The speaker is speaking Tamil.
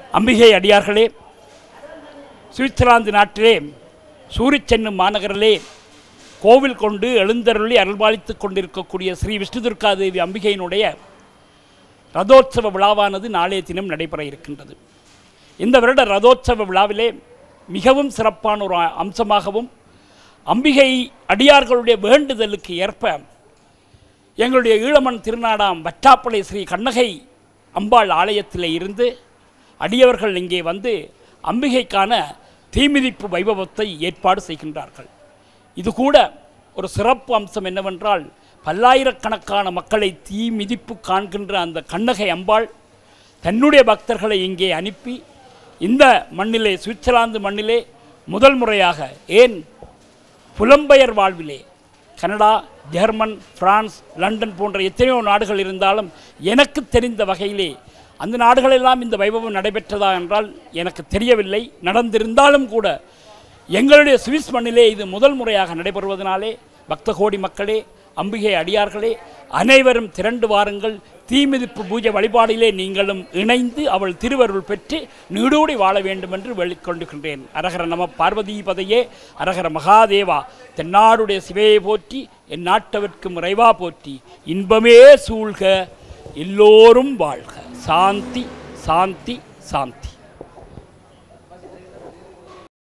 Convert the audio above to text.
அம்பிகை அடியார்களே சுவிட்சர்லாந்து நாட்டிலே சூரிச் என்னும் மாநகரிலே கோவில் கொண்டு எழுந்தருளி அருள்பாலித்துக் கொண்டிருக்கக்கூடிய ஸ்ரீ விஷ்ணுதுர்காதேவி அம்பிகையினுடைய ரதோற்சவ விழாவானது நாளைய தினம் நடைபெற இருக்கின்றது இந்த வருட ரதோற்சவ விழாவிலே மிகவும் சிறப்பான ஒரு அம்சமாகவும் அம்பிகை அடியார்களுடைய வேண்டுதலுக்கு ஏற்ப எங்களுடைய ஈழமண் திருநாடாம் வட்டாப்பளை ஸ்ரீ கண்ணகை அம்பாள் ஆலயத்தில் இருந்து அடியவர்கள் இங்கே வந்து அம்பிகைக்கான தீமிதிப்பு வைபவத்தை ஏற்பாடு செய்கின்றார்கள் இது கூட ஒரு சிறப்பு அம்சம் என்னவென்றால் பல்லாயிரக்கணக்கான மக்களை தீ மிதிப்பு காண்கின்ற அந்த கண்ணகை அம்பாள் தன்னுடைய பக்தர்களை இங்கே அனுப்பி இந்த மண்ணிலே சுவிட்சர்லாந்து மண்ணிலே முதல் முறையாக ஏன் புலம்பெயர் வாழ்விலே கனடா ஜெர்மன் பிரான்ஸ் லண்டன் போன்ற எத்தனையோ நாடுகள் இருந்தாலும் எனக்கு தெரிந்த வகையிலே அந்த நாடுகளெல்லாம் இந்த வைபவம் நடைபெற்றதா என்றால் எனக்கு தெரியவில்லை நடந்திருந்தாலும் கூட எங்களுடைய சுவிஸ் மண்ணிலே இது முதல் முறையாக நடைபெறுவதனாலே பக்த கோடி மக்களே அம்பிகை அடியார்களே அனைவரும் திரண்டு வாருங்கள் தீமிதிப்பு பூஜை வழிபாடிலே நீங்களும் இணைந்து அவள் திருவருள் பெற்று நீடூடி வாழ வேண்டும் என்று வெளிக்கொண்டுகின்றேன் அரகர நம பார்வதிபதையே அரகர மகாதேவா தென்னாடுடைய சிவையை போற்றி என் நாட்டவர்க்கும் இறைவா போற்றி இன்பமே சூழ்க எல்லோரும் வாழ்க சாந்தி சாந்தி சாந்தி